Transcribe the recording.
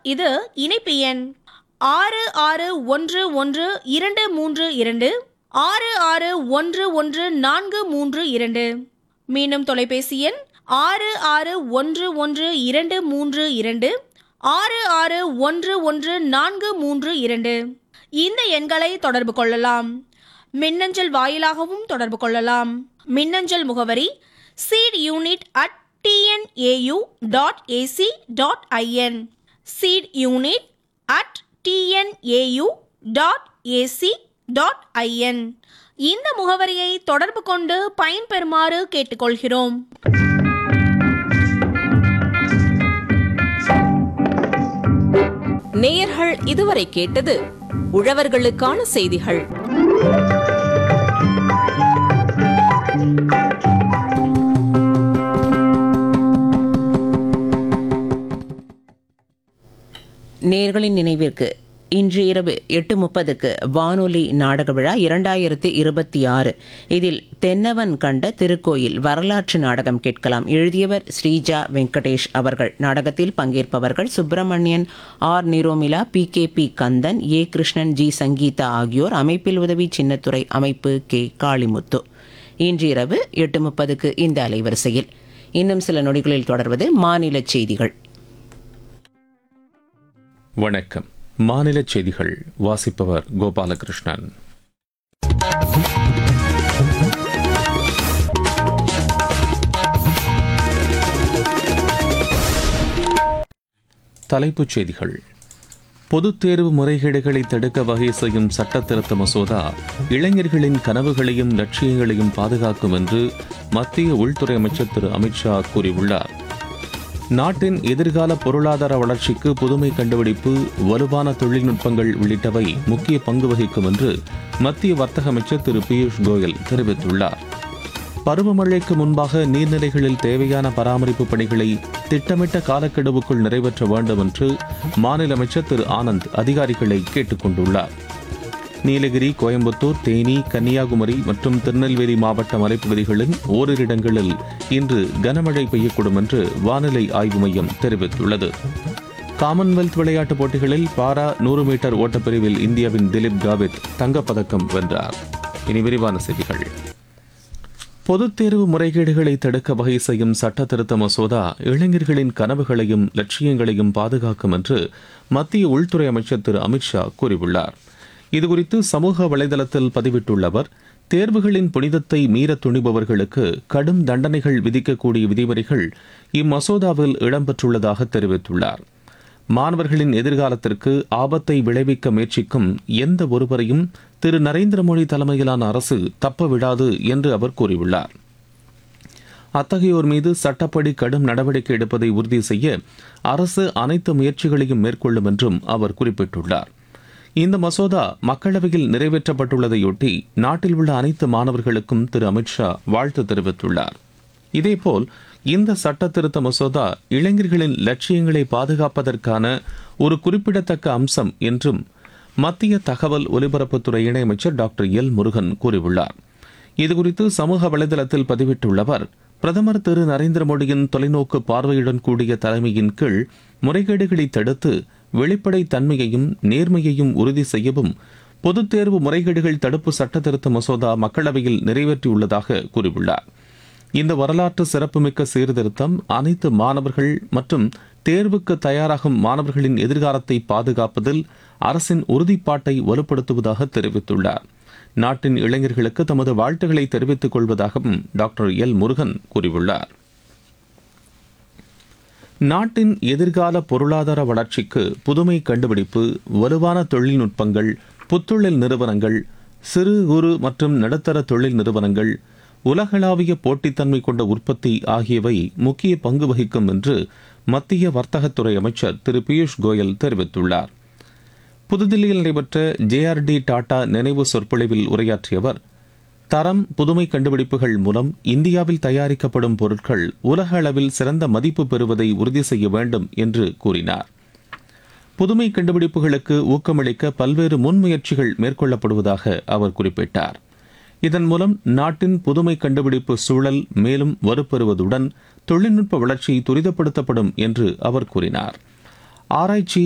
இது இணைப்பு எண் ஆறு ஆறு ஒன்று ஒன்று இரண்டு மூன்று இரண்டு ஆறு ஆறு ஒன்று ஒன்று நான்கு மூன்று இரண்டு மீண்டும் தொலைபேசி எண் ஆறு ஆறு ஒன்று ஒன்று இரண்டு மூன்று இரண்டு ஆறு ஆறு ஒன்று ஒன்று நான்கு மூன்று இரண்டு இந்த எண்களை தொடர்பு கொள்ளலாம் மின்னஞ்சல் வாயிலாகவும் தொடர்பு கொள்ளலாம் மின்னஞ்சல் முகவரி seed unit at TNAU dot AC dot IN seed unit at TNAU dot AC dot IN இந்த முகவரியை தொடர்பு கொண்டு பயன்பெறுமாறு கேட்டுக்கொள்கிறோம் நேயர்கள் இதுவரை கேட்டது உழவர்களுக்கான செய்திகள் நேர்களின் நினைவிற்கு இன்று இரவு எட்டு முப்பதுக்கு வானொலி நாடக விழா இரண்டாயிரத்தி இருபத்தி ஆறு இதில் தென்னவன் கண்ட திருக்கோயில் வரலாற்று நாடகம் கேட்கலாம் எழுதியவர் ஸ்ரீஜா வெங்கடேஷ் அவர்கள் நாடகத்தில் பங்கேற்பவர்கள் Subramanian R Niromila P K P Kandan A Krishnan G Sangeetha ஆகியோர் அமைப்பில் உதவி சின்னத்துறை அமைப்பு கே காளிமுத்து இன்று இரவு எட்டு முப்பதுக்கு இந்த அலைவரிசையில் இன்னும் சில நொடிகளில் தொடர்வது மாநில செய்திகள் வணக்கம் மாநில செய்திகள் வாசிப்பவர் கோபாலகிருஷ்ணன் தலைப்புச் செய்திகள் பொதுத் தேர்வு முறைகேடுகளை தடுக்க வகை செய்யும் சட்ட திருத்த மசோதா இளைஞர்களின் கனவுகளையும் லட்சியங்களையும் பாதுகாக்கும் என்று மத்திய உள்துறை அமைச்சர் திரு அமித்ஷா கூறியுள்ளார் நாட்டின் எதிர்கால பொருளாதார வளர்ச்சிக்கு புதுமை கண்டுபிடிப்பு வலுவான தொழில்நுட்பங்கள் உள்ளிட்டவை முக்கிய பங்கு வகிக்கும் என்று மத்திய வர்த்தக அமைச்சர் திரு பியூஷ் கோயல் தெரிவித்துள்ளார் பருவமழைக்கு முன்பாக நீர்நிலைகளில் தேவையான பராமரிப்பு பணிகளை திட்டமிட்ட காலக்கெடுவுக்குள் நிறைவேற்ற வேண்டும் என்று மாநில அமைச்சர் திரு ஆனந்த் அதிகாரிகளை கேட்டுக் கொண்டுள்ளார் நீலகிரி கோயம்புத்தூர் தேனி கன்னியாகுமரி மற்றும் திருநெல்வேலி மாவட்ட மலைப்பகுதிகளின் ஓரிரு இடங்களில் இன்று கனமழை பெய்யக்கூடும் என்று வானிலை ஆய்வு மையம் தெரிவித்துள்ளது காமன்வெல்த் விளையாட்டுப் போட்டிகளில் பாரா நூறு மீட்டர் ஓட்டப்பிரிவில் இந்தியாவின் திலீப் காவித் தங்கப்பதக்கம் வென்றார் இனி விரிவான செய்திகள் பொதுத் தேர்வு முறைகேடுகளை தடுக்க வகை செய்யும் சட்ட திருத்த மசோதா இளைஞர்களின் கனவுகளையும் லட்சியங்களையும் பாதுகாக்கும் என்று மத்திய உள்துறை அமைச்சர் திரு அமித்ஷா கூறியுள்ளார் இதுகுறித்து சமூக வலைதளத்தில் பதிவிட்டுள்ள அவர் தேர்வுகளின் புனிதத்தை மீற துணிபவர்களுக்கு கடும் தண்டனைகள் விதிக்கக்கூடிய விதிமுறைகள் இம்மசோதாவில் இடம்பெற்றுள்ளதாக தெரிவித்துள்ளார் மாணவர்களின் எதிர்காலத்திற்கு ஆபத்தை விளைவிக்க முயற்சிக்கும் எந்த ஒருவரையும் திரு நரேந்திர மோடி தலைமையிலான அரசு தப்ப விடாது என்று அவர் கூறியுள்ளார் அத்தகையோர் மீது சட்டப்படி கடும் நடவடிக்கை எடுப்பதை உறுதி செய்ய அரசு அனைத்து முயற்சிகளையும் மேற்கொள்ளும் என்றும் அவர் குறிப்பிட்டுள்ளார் இந்த மசோதா மக்களவையில் நிறைவேற்றப்பட்டுள்ளதையொட்டி நாட்டில் உள்ள அனைத்து மாணவர்களுக்கும் திரு அமித்ஷா வாழ்த்து தெரிவித்துள்ளார் இதேபோல் இந்த சட்ட திருத்த மசோதா இளைஞர்களின் லட்சியங்களை பாதுகாப்பதற்கான ஒரு குறிப்பிடத்தக்க அம்சம் என்றும் மத்திய தகவல் ஒலிபரப்புத்துறை இணையமைச்சர் டாக்டர் எல் முருகன் கூறியுள்ளார் இதுகுறித்து சமூக வலைதளத்தில் பதிவிட்டுள்ள அவர் பிரதமர் திரு நரேந்திர மோடியின் தொலைநோக்கு பார்வையுடன் கூடிய தலைமையின் கீழ் முறைகேடுகளை தடுத்து வெளிப்படை தன்மையையும் நேர்மையையும் உறுதி செய்யவும் பொதுத் தேர்வு முறைகேடுகள் தடுப்பு சட்ட திருத்த மசோதா மக்களவையில் நிறைவேற்றியுள்ளதாக கூறியுள்ளார் இந்த வரலாற்று சிறப்புமிக்க சீர்திருத்தம் அனைத்து மாணவர்கள் மற்றும் தேர்வுக்கு தயாராகும் மாணவர்களின் எதிர்காலத்தை பாதுகாப்பதில் அரசின் உறுதிப்பாட்டை வலுப்படுத்துவதாக தெரிவித்துள்ளார் நாட்டின் இளைஞர்களுக்கு தமது வாழ்த்துக்களை தெரிவித்துக் கொள்வதாகவும் டாக்டர் எல் முருகன் கூறியுள்ளார் நாட்டின் எதிர்கால பொருளாதார வளர்ச்சிக்கு புதுமை கண்டுபிடிப்பு வலுவான தொழில்நுட்பங்கள் புத்தொழில் நிறுவனங்கள் சிறு குறு மற்றும் நடுத்தர தொழில் நிறுவனங்கள் உலகளாவிய போட்டித்தன்மை கொண்ட உற்பத்தி ஆகியவை முக்கிய பங்கு வகிக்கும் என்று மத்திய வர்த்தகத்துறை அமைச்சர் திரு பியூஷ் கோயல் தெரிவித்துள்ளார் புதுதில்லியில் நடைபெற்ற ஜேஆர்டி டாடா நினைவு சொற்பொழிவில் உரையாற்றிய அவர் தரம் புதுமை கண்டுபிடிப்புகள் மூலம் இந்தியாவில் தயாரிக்கப்படும் பொருட்கள் உலக அளவில் சிறந்த மதிப்பு பெறுவதை உறுதி செய்ய வேண்டும் என்று கூறினார் புதுமை கண்டுபிடிப்புகளுக்கு ஊக்கமளிக்க பல்வேறு முன்முயற்சிகள் மேற்கொள்ளப்படுவதாக அவர் குறிப்பிட்டார் இதன் மூலம் நாட்டின் புதுமை கண்டுபிடிப்பு சூழல் மேலும் வலுப்பெறுவதுடன் தொழில்நுட்ப வளர்ச்சி துரிதப்படுத்தப்படும் என்று அவர் கூறினார் ஆராய்ச்சி